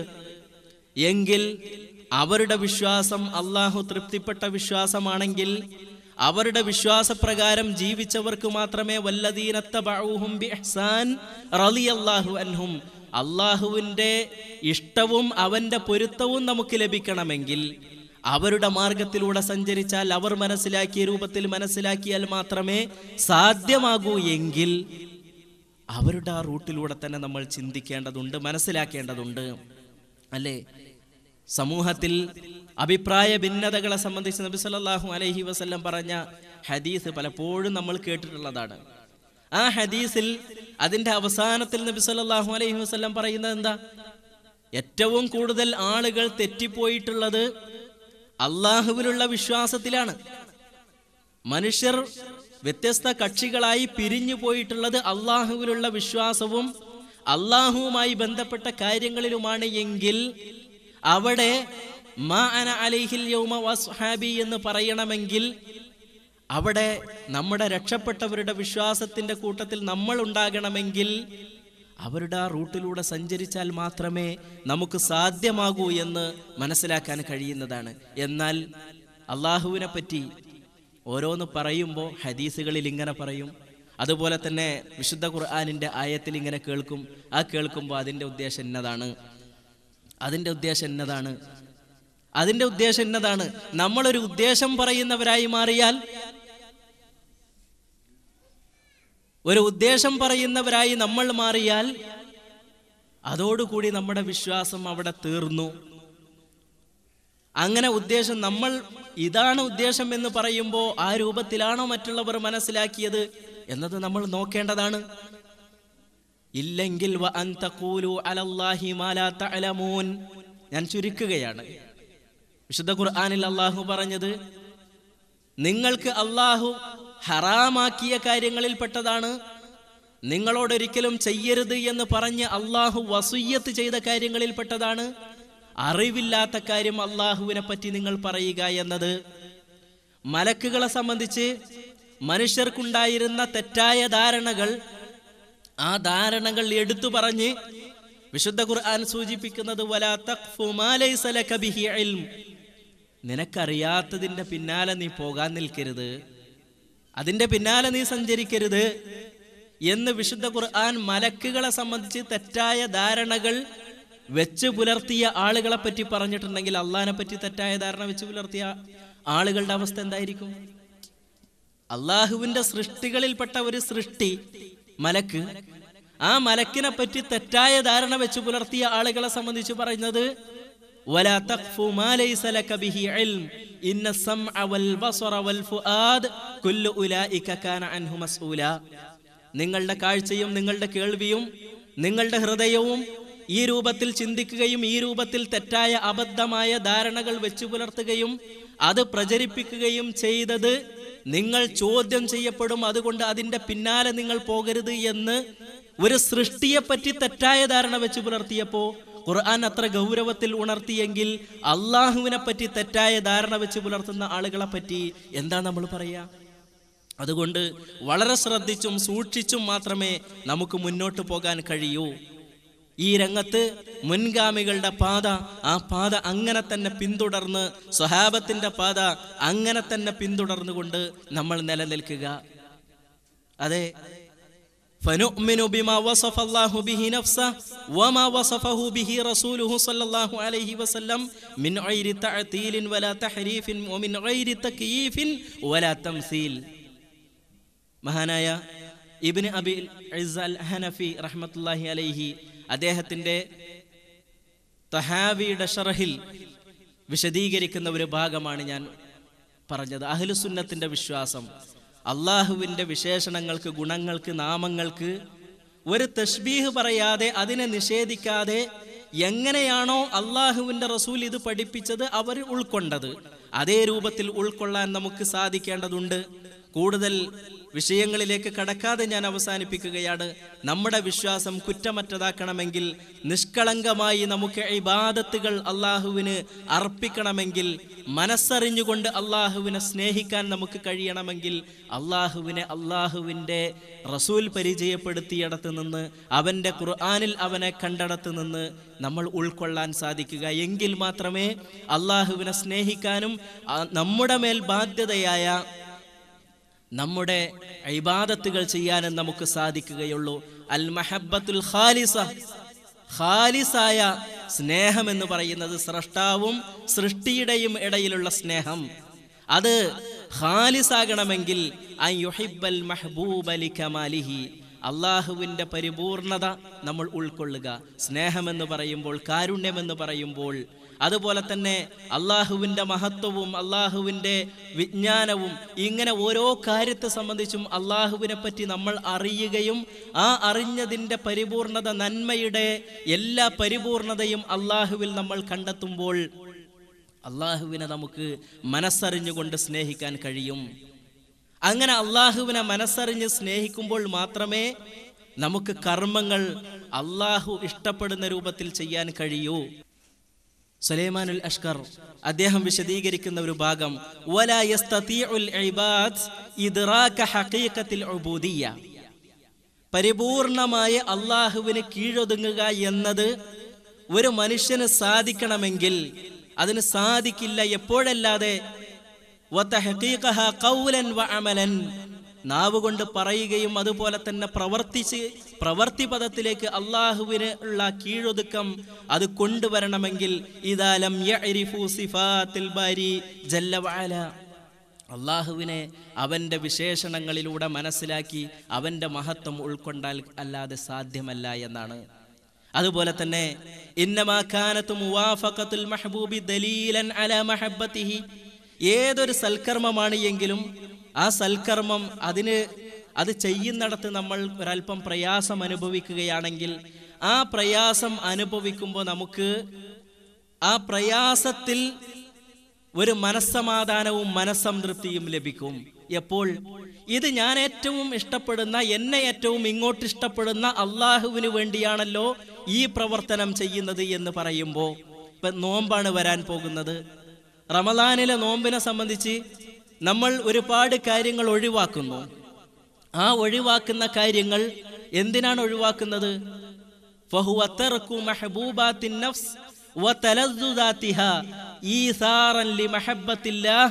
എങ്കിൽ അവരുടെ വിശ്വാസം അള്ളാഹു തൃപ്തിപ്പെട്ട വിശ്വാസമാണെങ്കിൽ അവരുടെ വിശ്വാസപ്രകാരം ജീവിച്ചവർക്ക് മാത്രമേ വല്ലദീനത്തബഊഹും ബിഇഹ്സാൻ റളിയല്ലാഹു അൻഹും അള്ളാഹുവിൻ്റെ ഇഷ്ടവും അവൻ്റെ പൊരുത്തവും നമുക്ക് ലഭിക്കണമെങ്കിൽ അവരുടെ മാർഗത്തിലൂടെ സഞ്ചരിച്ചാൽ അവർ മനസ്സിലാക്കിയ രൂപത്തിൽ മനസ്സിലാക്കിയാൽ മാത്രമേ സാധ്യമാകൂ എങ്കിൽ അവരുടെ ആ റൂട്ടിലൂടെ തന്നെ നമ്മൾ ചിന്തിക്കേണ്ടതുണ്ട് മനസ്സിലാക്കേണ്ടതുണ്ട് അല്ലേ സമൂഹത്തിൽ അഭിപ്രായ ഭിന്നതകളെ സംബന്ധിച്ച് നബി സല്ലല്ലാഹു അലൈഹി വസല്ലം പറഞ്ഞ ഹദീസ് പലപ്പോഴും നമ്മൾ കേട്ടിട്ടുള്ളതാണ് ആ ഹദീസിൽ അതിന്റെ അവസാനത്തിൽ നബി സല്ലല്ലാഹു അലൈഹി വസല്ലം പറയുന്നത് എന്താ ഏറ്റവും കൂടുതൽ ആളുകൾ തെറ്റിപ്പോയിട്ടുള്ളത് അള്ളാഹുവിലുള്ള വിശ്വാസത്തിലാണ് മനുഷ്യർ വ്യത്യസ്ത കക്ഷികളായി പിരിഞ്ഞു പോയിട്ടുള്ളത് അള്ളാഹുവിലുള്ള വിശ്വാസവും അള്ളാഹുവുമായി ബന്ധപ്പെട്ട കാര്യങ്ങളിലുമാണ് എങ്കിൽ അവിടെ മാ അന അലൈഹിൽ യൗമ വസ്ഹാബി എന്ന് പറയണമെങ്കിൽ അവിടെ നമ്മുടെ രക്ഷപ്പെട്ടവരുടെ വിശ്വാസത്തിന്റെ കൂട്ടത്തിൽ നമ്മൾ ഉണ്ടാകണമെങ്കിൽ അവരുടെ ആ റൂട്ടിലൂടെ സഞ്ചരിച്ചാൽ മാത്രമേ നമുക്ക് സാധ്യമാകൂ എന്ന് മനസ്സിലാക്കാൻ കഴിയുന്നതാണ് എന്നാൽ അള്ളാഹുവിനെ പറ്റി ഓരോന്ന് പറയുമ്പോൾ ഹദീസുകളിൽ ഇങ്ങനെ പറയും അതുപോലെ തന്നെ വിശുദ്ധ ഖുർആാനിൻ്റെ ആയത്തിൽ ഇങ്ങനെ കേൾക്കും ആ കേൾക്കുമ്പോൾ അതിൻ്റെ ഉദ്ദേശം എന്നതാണ് അതിൻ്റെ ഉദ്ദേശം എന്നതാണ് അതിൻ്റെ ഉദ്ദേശം എന്നതാണ് നമ്മളൊരു ഉദ്ദേശം പറയുന്നവരായി മാറിയാൽ ഒരു ഉദ്ദേശം പറയുന്നവരായി നമ്മൾ മാറിയാൽ അതോടുകൂടി നമ്മുടെ വിശ്വാസം അവിടെ തീർന്നു അങ്ങനെ ഉദ്ദേശം നമ്മൾ ഇതാണ് ഉദ്ദേശം എന്ന് പറയുമ്പോൾ ആ രൂപത്തിലാണോ മറ്റുള്ളവർ മനസ്സിലാക്കിയത് എന്നത് നമ്മൾ നോക്കേണ്ടതാണ് ഇല്ലെങ്കിൽ വ അൻ തഖൂലു അലല്ലാഹി മാ ലാ തഅലമൂൻ ഞാൻ ചുരുക്കുകയാണ് വിശുദ്ധ ഖുർആനിൽ അള്ളാഹു പറഞ്ഞത് നിങ്ങൾക്ക് അള്ളാഹു ഹറാമാക്കിയ കാര്യങ്ങളിൽപ്പെട്ടതാണ് നിങ്ങളോടൊരിക്കലും ചെയ്യരുത് എന്ന് പറഞ്ഞ് അള്ളാഹു വസുയ്യത്ത് ചെയ്ത കാര്യങ്ങളിൽപ്പെട്ടതാണ് അറിവില്ലാത്ത കാര്യം അള്ളാഹുവിനെ പറ്റി നിങ്ങൾ പറയുക എന്നത് മലക്കുകളെ സംബന്ധിച്ച് മനുഷ്യർക്കുണ്ടായിരുന്ന തെറ്റായ ധാരണകൾ ആ ധാരണകൾ എടുത്തു പറഞ്ഞ് വിശുദ്ധ ഖുർആൻ സൂചിപ്പിക്കുന്നത് വലാ തഖ്ഫു മാ ലൈസ ലക ബിഹി ഇൽം നിനക്കറിയാത്തതിന്റെ പിന്നാലെ നീ പോകാൻ നിൽക്കരുത് അതിന്റെ പിന്നാലെ നീ സഞ്ചരിക്കരുത് എന്ന് വിശുദ്ധ ഖുർആൻ മലക്കുകളെ സംബന്ധിച്ച് തെറ്റായ ധാരണകൾ വെച്ച് പുലർത്തിയ ആളുകളെ പറ്റി പറഞ്ഞിട്ടുണ്ടെങ്കിൽ അള്ളാഹിനെ പറ്റി തെറ്റായ ധാരണ വെച്ച് പുലർത്തിയ ആളുകളുടെ അവസ്ഥ എന്തായിരിക്കും അള്ളാഹുവിന്റെ സൃഷ്ടികളിൽപ്പെട്ട ഒരു സൃഷ്ടി മലക്ക് ആ മലക്കിനെ പറ്റി തെറ്റായ ധാരണ വെച്ച് പുലർത്തിയ ആളുകളെ സംബന്ധിച്ച് പറയുന്നത് ولا تقف ما ليس لك به علم إن السمع والبصر والفؤاد كل أولئك كان عنه مسؤولا നിങ്ങളുടെ കാഴ്ചയും നിങ്ങളുടെ കേൾവിയും നിങ്ങളുടെ ഹൃദയവും ഈ രൂപത്തിൽ ചിന്തിക്കുകയും ഈ രൂപത്തിൽ തെറ്റായ അബദ്ധമായ ധാരണകൾ വെച്ചു പുലർത്തുകയും അത് പ്രചരിപ്പിക്കുകയും ചെയ്തത് നിങ്ങൾ ചോദ്യം ചെയ്യപ്പെടും അതുകൊണ്ട് അതിന്റെ പിന്നാലെ നിങ്ങൾ പോകരുത് എന്ന് ഒരു സൃഷ്ടിയെപ്പറ്റി തെറ്റായ ധാരണ വെച്ച് പുലർത്തിയപ്പോ ഖുർആൻ അത്ര ഗൗരവത്തിൽ ഉണർത്തിയെങ്കിൽ അള്ളാഹുവിനെ പറ്റി തെറ്റായ ധാരണ വെച്ച് പുലർത്തുന്ന ആളുകളെ പറ്റി എന്താ നമ്മൾ പറയാ അതുകൊണ്ട് വളരെ ശ്രദ്ധിച്ചും സൂക്ഷിച്ചും മാത്രമേ നമുക്ക് മുന്നോട്ട് പോകാൻ കഴിയൂ ഈ രംഗത്ത് മുൻഗാമികളുടെ പാത ആ പാത അങ്ങനെ തന്നെ പിന്തുടർന്ന് സ്വഹാബത്തിന്റെ പാത അങ്ങനെ തന്നെ പിന്തുടർന്നുകൊണ്ട് നമ്മൾ നിലനിൽക്കുക അതെ فنؤمن بما وصف الله به نفسه وما وصفه به رسوله صلى الله عليه وسلم من غير تعطيل ولا تحريف ومن غير تكييف ولا تمثيل മഹാനായ ഇബിന് അബി അൽ ഹനഫി റഹ്മത്തുല്ലാഹി അലൈഹി അദ്ദേഹത്തിൻ്റെ തഹാവിയുടെ ഷറഹിൽ വിശദീകരിക്കുന്ന ഒരു ഭാഗമാണ് ഞാൻ പറഞ്ഞത് അഹ്ലുസുന്നത്തിന്റെ വിശ്വാസം അള്ളാഹുവിൻ്റെ വിശേഷണങ്ങൾക്ക് ഗുണങ്ങൾക്ക് നാമങ്ങൾക്ക് ഒരു തഷ്ബീഹ് പറയാതെ അതിനെ നിഷേധിക്കാതെ എങ്ങനെയാണോ അള്ളാഹുവിൻ്റെ റസൂൽ ഇത് പഠിപ്പിച്ചത് അവർ ഉൾക്കൊണ്ടത് അതേ രൂപത്തിൽ ഉൾക്കൊള്ളാൻ നമുക്ക് സാധിക്കേണ്ടതുണ്ട് കൂടുതൽ വിഷയങ്ങളിലേക്ക് കടക്കാതെ ഞാൻ അവസാനിപ്പിക്കുകയാണ് നമ്മുടെ വിശ്വാസം കുറ്റമറ്റതാക്കണമെങ്കിൽ നിഷ്കളങ്കമായി നമുക്ക് ഇബാദത്തുകൾ അള്ളാഹുവിന് അർപ്പിക്കണമെങ്കിൽ മനസ്സറിഞ്ഞുകൊണ്ട് അള്ളാഹുവിനെ സ്നേഹിക്കാൻ നമുക്ക് കഴിയണമെങ്കിൽ അള്ളാഹുവിനെ അള്ളാഹുവിൻ്റെ റസൂൽ പരിചയപ്പെടുത്തിയിടത്ത് നിന്ന് അവൻ്റെ ഖുർആാനിൽ അവനെ കണ്ടിടത്ത് നിന്ന് നമ്മൾ ഉൾക്കൊള്ളാൻ സാധിക്കുക എങ്കിൽ മാത്രമേ അള്ളാഹുവിനെ സ്നേഹിക്കാനും ആ, നമ്മുടെ മേൽ ബാധ്യതയായ നമ്മുടെ ഇബാദത്തുകൾ ചെയ്യാനും നമുക്ക് സാധിക്കുകയുള്ളൂ അൽ മഹബത്തുൽ ഖാലിസ ഖാലിസായ സ്നേഹം എന്ന് പറയുന്നത് സ്രഷ്ടാവും സൃഷ്ടിയുടെയും ഇടയിലുള്ള സ്നേഹം അത് ഖാലിസാകണമെങ്കിൽ അൻ യുഹിബ്ബൽ മഹ്ബൂബ ലികമാലിഹി അള്ളാഹുവിൻ്റെ പരിപൂർണത നമ്മൾ ഉൾക്കൊള്ളുക സ്നേഹമെന്ന് പറയുമ്പോൾ കാരുണ്യമെന്ന് പറയുമ്പോൾ അതുപോലെ തന്നെ അള്ളാഹുവിൻ്റെ മഹത്വവും അള്ളാഹുവിൻ്റെ വിജ്ഞാനവും ഇങ്ങനെ ഓരോ കാര്യത്തെ സംബന്ധിച്ചും അള്ളാഹുവിനെ പറ്റി നമ്മൾ അറിയുകയും ആ അറിഞ്ഞതിൻ്റെ പരിപൂർണത നന്മയുടെ എല്ലാ പരിപൂർണതയും അള്ളാഹുവിൽ നമ്മൾ കണ്ടെത്തുമ്പോൾ അള്ളാഹുവിനെ നമുക്ക് മനസ്സറിഞ്ഞുകൊണ്ട് സ്നേഹിക്കാൻ കഴിയും അങ്ങനെ അള്ളാഹുവിനെ മനസ്സറിഞ്ഞ് സ്നേഹിക്കുമ്പോൾ മാത്രമേ നമുക്ക് കർമ്മങ്ങൾ അള്ളാഹു ഇഷ്ടപ്പെടുന്ന രൂപത്തിൽ ചെയ്യാൻ കഴിയൂ സുലൈമാനുൽ അഷ്കർ അദ്ദേഹം വിശദീകരിക്കുന്ന ഒരു ഭാഗം "വലാ യസ്തതീഉൽ ഇബാദ് ഇദ്റാക ഹഖീഖത്തിൽ ഉബൂദിയ്യ." പരിപൂർണമായ അള്ളാഹുവിന് കീഴൊതുങ്ങുക എന്നത് ഒരു മനുഷ്യന് സാധിക്കണമെങ്കിൽ അതിന് സാധിക്കില്ല എപ്പോഴല്ലാതെ വതഹഖീഖഹ ഖൗലൻ വഅമലൻ നാവ് കൊണ്ട് പറയുകയും അതുപോലെ തന്നെ പ്രവർത്തിച്ച് പ്രവർത്തി പദത്തിലേക്ക് അള്ളാഹുവിന് ഉള്ള കീഴൊതുക്കം അത് കൊണ്ടുവരണമെങ്കിൽ ഇതാലം യഅരിഫു സിഫാത്തിൽ ബാരി ജല്ല വഅല അള്ളാഹുവിനെ അവൻ്റെ വിശേഷണങ്ങളിലൂടെ മനസ്സിലാക്കി അവൻ്റെ മഹത്വം ഉൾക്കൊണ്ടാൽ അല്ലാതെ സാധ്യമല്ല എന്നാണ് അതുപോലെ തന്നെ ഇന്നമാക്കാനത്ത് മുവാഫഖത്തുൽ മഹബൂബി ദലീലൻ അല മഹബത്തിഹി ഏതൊരു സൽക്കർമ്മമാണ് എങ്കിലും ആ സൽക്കർമ്മം അതിന് അത് ചെയ്യുന്നിടത്ത് നമ്മൾ ഒരല്പം പ്രയാസം അനുഭവിക്കുകയാണെങ്കിൽ ആ പ്രയാസം അനുഭവിക്കുമ്പോൾ നമുക്ക് ആ പ്രയാസത്തിൽ ഒരു മനസ്സമാധാനവും മനസ്സംതൃപ്തിയും ലഭിക്കും എപ്പോൾ ഇത് ഞാൻ ഏറ്റവും ഇഷ്ടപ്പെടുന്ന എന്നെ ഏറ്റവും ഇങ്ങോട്ട് ഇഷ്ടപ്പെടുന്ന അള്ളാഹുവിന് വേണ്ടിയാണല്ലോ ഈ പ്രവർത്തനം ചെയ്യുന്നത് എന്ന് പറയുമ്പോൾ ഇപ്പം നോമ്പാണ് വരാൻ പോകുന്നത് റമദാനിലെ നോമ്പിനെ സംബന്ധിച്ച് നമ്മൾ ഒരുപാട് കാര്യങ്ങൾ ഒഴിവാക്കുന്നു ആ ഒഴിവാക്കുന്ന കാര്യങ്ങൾ എന്തിനാണ് ഒഴിവാക്കുന്നത് فهو ترك محبوبات النفس وتلذذاتها إيثارا لمحبة الله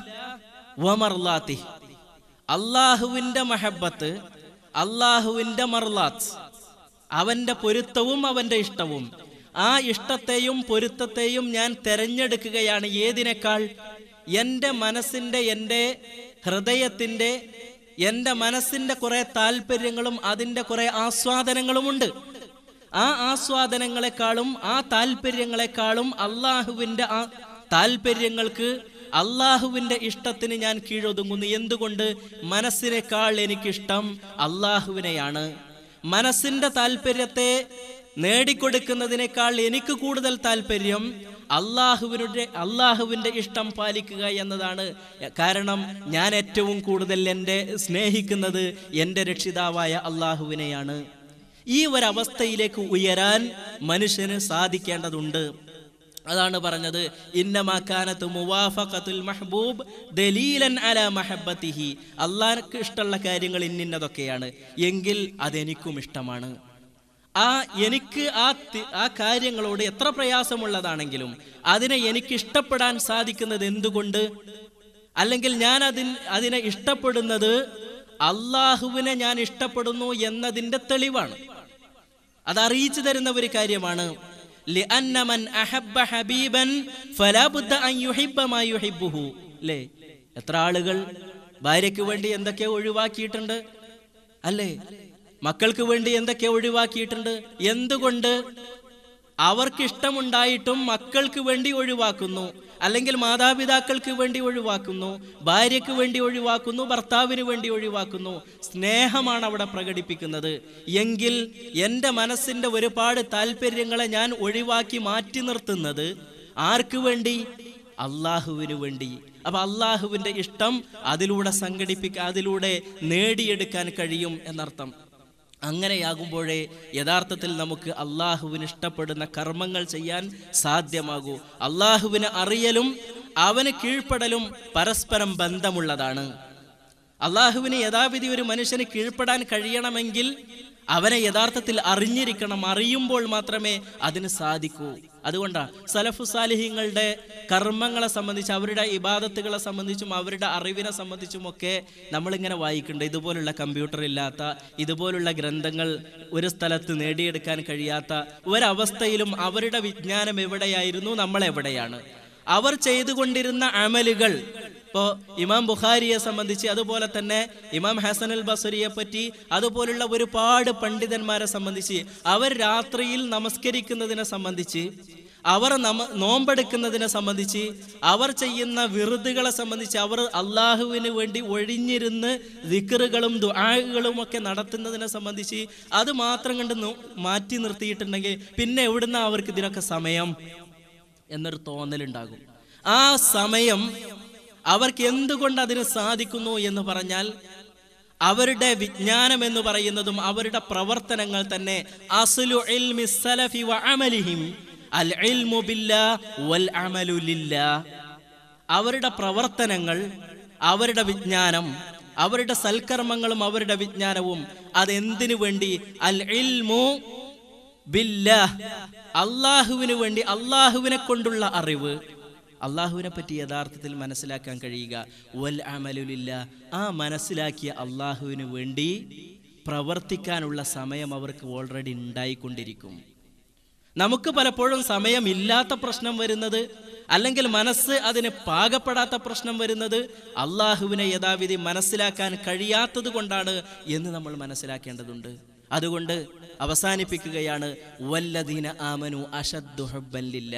ومرضاته അള്ളാഹുവിൻ്റെ മഹബത്ത് അള്ളാഹുവിൻ്റെ മർലാത്ത് അവൻ്റെ പൊരുത്തവും അവൻ്റെ ഇഷ്ടവും ആ ഇഷ്ടത്തെയും പൊരുത്തത്തെയും ഞാൻ തെരഞ്ഞെടുക്കുകയാണ് ഏതിനേക്കാൾ എൻ്റെ മനസ്സിൻ്റെ എൻ്റെ ഹൃദയത്തിൻ്റെ എൻ്റെ മനസ്സിൻ്റെ കുറേ താല്പര്യങ്ങളും അതിൻ്റെ കുറേ ആസ്വാദനങ്ങളുമുണ്ട് ആ ആസ്വാദനങ്ങളെക്കാളും ആ താല്പര്യങ്ങളെക്കാളും അള്ളാഹുവിൻ്റെ ആ താല്പര്യങ്ങൾക്ക് അള്ളാഹുവിൻ്റെ ഇഷ്ടത്തിന് ഞാൻ കീഴൊതുങ്ങുന്നു എന്തുകൊണ്ട് മനസ്സിനേക്കാൾ എനിക്കിഷ്ടം അള്ളാഹുവിനെയാണ് മനസ്സിൻ്റെ താല്പര്യത്തെ നേടിക്കൊടുക്കുന്നതിനേക്കാൾ എനിക്ക് കൂടുതൽ താല്പര്യം അള്ളാഹുവിനുടെ അള്ളാഹുവിൻ്റെ ഇഷ്ടം പാലിക്കുക എന്നതാണ് കാരണം ഞാൻ ഏറ്റവും കൂടുതൽ എൻ്റെ സ്നേഹിക്കുന്നത് എൻ്റെ രക്ഷിതാവായ അള്ളാഹുവിനെയാണ് ഈ ഒരവസ്ഥയിലേക്ക് ഉയരാൻ മനുഷ്യന് സാധിക്കേണ്ടതുണ്ട് അതാണ് പറഞ്ഞത് ഇന്നമാക്കാനത്ത് മുവാഫഖത്തുൽ മഹബൂബ് ദലീലൻ അല മഹബത്തിഹി അള്ളാഹ്ക്ക് ഇഷ്ടമുള്ള കാര്യങ്ങൾ ഇന്നിന്നതൊക്കെയാണ് എങ്കിൽ അതെനിക്കും ഇഷ്ടമാണ് ആ എനിക്ക് ആ തി- ആ കാര്യങ്ങളോട് എത്ര പ്രയാസമുള്ളതാണെങ്കിലും അതിനെ എനിക്ക് ഇഷ്ടപ്പെടാൻ സാധിക്കുന്നത് എന്തുകൊണ്ട് അല്ലെങ്കിൽ ഞാൻ അതിൻ അതിനെ ഇഷ്ടപ്പെടുന്നത് അള്ളാഹുവിനെ ഞാൻ ഇഷ്ടപ്പെടുന്നു എന്നതിൻ്റെ തെളിവാണ് അത് അറിയിച്ചു തരുന്ന ഒരു കാര്യമാണ് لأن من أحب حبيبا فلا بد أن يحب ما يحبه ല്ലേ എത്ര ആളുകൾ ഭാര്യയ്ക്ക് വേണ്ടി എന്തൊക്കെയോ ഒഴിവാക്കിയിട്ടുണ്ട് അല്ലേ മക്കൾക്ക് വേണ്ടി എന്തൊക്കെ ഒഴിവാക്കിയിട്ടുണ്ട് എന്തുകൊണ്ട് അവർക്ക് ഇഷ്ടമുണ്ടായിട്ടും മക്കൾക്ക് വേണ്ടി ഒഴിവാക്കുന്നു അല്ലെങ്കിൽ മാതാപിതാക്കൾക്ക് വേണ്ടി ഒഴിവാക്കുന്നു ഭാര്യയ്ക്ക് വേണ്ടി ഒഴിവാക്കുന്നു ഭർത്താവിന് വേണ്ടി ഒഴിവാക്കുന്നു സ്നേഹമാണ് അവിടെ പ്രകടിപ്പിക്കുന്നത് എങ്കിൽ എൻ്റെ മനസ്സിൻ്റെ ഒരുപാട് താല്പര്യങ്ങളെ ഞാൻ ഒഴിവാക്കി മാറ്റി നിർത്തുന്നത് ആർക്ക് വേണ്ടി അള്ളാഹുവിന് വേണ്ടി അപ്പൊ അള്ളാഹുവിന്റെ ഇഷ്ടം അതിലൂടെ സംഘടിപ്പിക്കുക അതിലൂടെ നേടിയെടുക്കാൻ കഴിയും എന്നർത്ഥം അങ്ങനെയാകുമ്പോഴേ യഥാർത്ഥത്തിൽ നമുക്ക് അള്ളാഹുവിന് ഇഷ്ടപ്പെടുന്ന കർമ്മങ്ങൾ ചെയ്യാൻ സാധ്യമാകൂ അള്ളാഹുവിന് അറിയലും അവന് കീഴ്പ്പെടലും പരസ്പരം ബന്ധമുള്ളതാണ് അള്ളാഹുവിന് യഥാവിധി ഒരു മനുഷ്യന് കീഴ്പ്പെടാൻ കഴിയണമെങ്കിൽ അവനെ യഥാർത്ഥത്തിൽ അറിഞ്ഞിരിക്കണം അറിയുമ്പോൾ മാത്രമേ അതിന് സാധിക്കൂ അതുകൊണ്ടാണ് സലഫു സാലിഹ്യങ്ങളുടെ കർമ്മങ്ങളെ സംബന്ധിച്ച് അവരുടെ ഇബാദത്തുകളെ സംബന്ധിച്ചും അവരുടെ അറിവിനെ സംബന്ധിച്ചും ഒക്കെ നമ്മളിങ്ങനെ വായിക്കുന്നുണ്ട് ഇതുപോലുള്ള കമ്പ്യൂട്ടർ ഇല്ലാത്ത ഇതുപോലുള്ള ഗ്രന്ഥങ്ങൾ ഒരു സ്ഥലത്ത് നേടിയെടുക്കാൻ കഴിയാത്ത ഒരവസ്ഥയിലും അവരുടെ വിജ്ഞാനം എവിടെയായിരുന്നു നമ്മൾ എവിടെയാണ് അവർ ചെയ്തുകൊണ്ടിരുന്ന അമലുകൾ ഇപ്പോ ഇമാം ബുഖാരിയെ സംബന്ധിച്ച് അതുപോലെ തന്നെ ഇമാം ഹസൻ അൽ ബസരിയെ പറ്റി അതുപോലുള്ള ഒരുപാട് പണ്ഡിതന്മാരെ സംബന്ധിച്ച് അവർ രാത്രിയിൽ നമസ്കരിക്കുന്നതിനെ സംബന്ധിച്ച് അവർ നമ നോമ്പെടുക്കുന്നതിനെ സംബന്ധിച്ച് അവർ ചെയ്യുന്ന വിറുതുകളെ സംബന്ധിച്ച് അവർ അള്ളാഹുവിന് വേണ്ടി ഒഴിഞ്ഞിരുന്ന് ദിക്കറുകളും ദുആകളും ഒക്കെ നടത്തുന്നതിനെ സംബന്ധിച്ച് അത് മാത്രം കണ്ട് നോ- മാറ്റി നിർത്തിയിട്ടുണ്ടെങ്കിൽ പിന്നെ എവിടുന്ന അവർക്ക് ഇതിനൊക്കെ സമയം എന്നൊരു തോന്നലുണ്ടാകും ആ സമയം അവർക്ക് എന്തുകൊണ്ട് അതിന് സാധിക്കുന്നു എന്ന് പറഞ്ഞാൽ അവരുടെ വിജ്ഞാനം എന്ന് പറയുന്നതും അവരുടെ പ്രവർത്തനങ്ങൾ തന്നെ അസ്ലു ഇൽമി സലഫി വ അമലിഹിം അൽ ഇൽമു ബില്ലാ വൽ അമലു ലില്ലാ അവരുടെ പ്രവർത്തനങ്ങൾ അവരുടെ വിജ്ഞാനം അവരുടെ സൽക്കർമ്മങ്ങളും അവരുടെ വിജ്ഞാനവും അതെന്തിനു വേണ്ടി അൽ ഇൽമു ബില്ലാ അള്ളാഹുവിന് വേണ്ടി അള്ളാഹുവിനെ കൊണ്ടുള്ള അറിവ് അള്ളാഹുവിനെ പറ്റി യഥാർത്ഥത്തിൽ മനസ്സിലാക്കാൻ കഴിയുക വൽ അമലുലില്ല ആ മനസ്സിലാക്കിയ അള്ളാഹുവിന് വേണ്ടി പ്രവർത്തിക്കാനുള്ള സമയം അവർക്ക് ഓൾറെഡി ഉണ്ടായിക്കൊണ്ടിരിക്കും നമുക്ക് പലപ്പോഴും സമയമില്ലാത്ത പ്രശ്നം വരുന്നത് അല്ലെങ്കിൽ മനസ്സ് അതിന് പാകപ്പെടാത്ത പ്രശ്നം വരുന്നത് അള്ളാഹുവിനെ യഥാവിധി മനസ്സിലാക്കാൻ കഴിയാത്തത് കൊണ്ടാണ് എന്ന് നമ്മൾ മനസ്സിലാക്കേണ്ടതുണ്ട് അതുകൊണ്ട് അവസാനിപ്പിക്കുകയാണ് വല്ലദീന ആമനു അഷദ്ദു ഹുബ്ബല്ലില്ല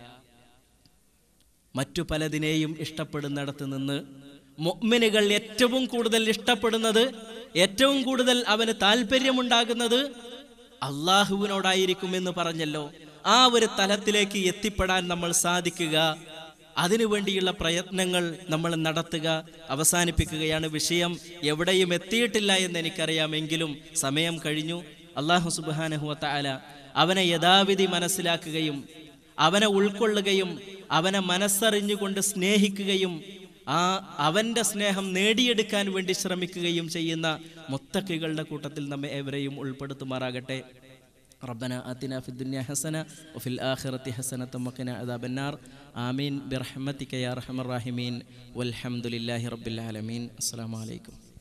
മറ്റു പലതിനെയും ഇഷ്ടപ്പെടുന്നിടത്ത് നിന്ന് മുഅ്മിനുകൾ ഏറ്റവും കൂടുതൽ ഇഷ്ടപ്പെടുന്നത് ഏറ്റവും കൂടുതൽ അവന് താല്പര്യമുണ്ടാകുന്നത് അള്ളാഹുവിനോടായിരിക്കുമെന്ന് പറഞ്ഞല്ലോ ആ ഒരു തലത്തിലേക്ക് എത്തിപ്പെടാൻ നമ്മൾ സാധിക്കുക അതിനു വേണ്ടിയുള്ള പ്രയത്നങ്ങൾ നമ്മൾ നടത്തുക അവസാനിപ്പിക്കുകയാണ് വിഷയം എവിടെയും എത്തിയിട്ടില്ല എന്ന് എനിക്കറിയാമെങ്കിലും സമയം കഴിഞ്ഞു അള്ളാഹു സുബാനഹുവത്ത അല അവനെ യഥാവിധി മനസ്സിലാക്കുകയും അവനെ ഉൾക്കൊള്ളുകയും അവനെ മനസ്സറിഞ്ഞുകൊണ്ട് സ്നേഹിക്കുകയും ആ അവന്റെ സ്നേഹം നേടിയെടുക്കാൻ വേണ്ടി ശ്രമിക്കുകയും ചെയ്യുന്ന മുത്തക്കികളുടെ കൂട്ടത്തിൽ നമ്മെ ഏവരെയും ഉൾപ്പെടുത്തുമാറാകട്ടെ ربنا آتنا في الدنيا حسنة وفي الآخرة حسنة وقنا عذاب النار آمين برحمتك يا أرحم الراحمين والحمد لله رب العالمين السلام عليكم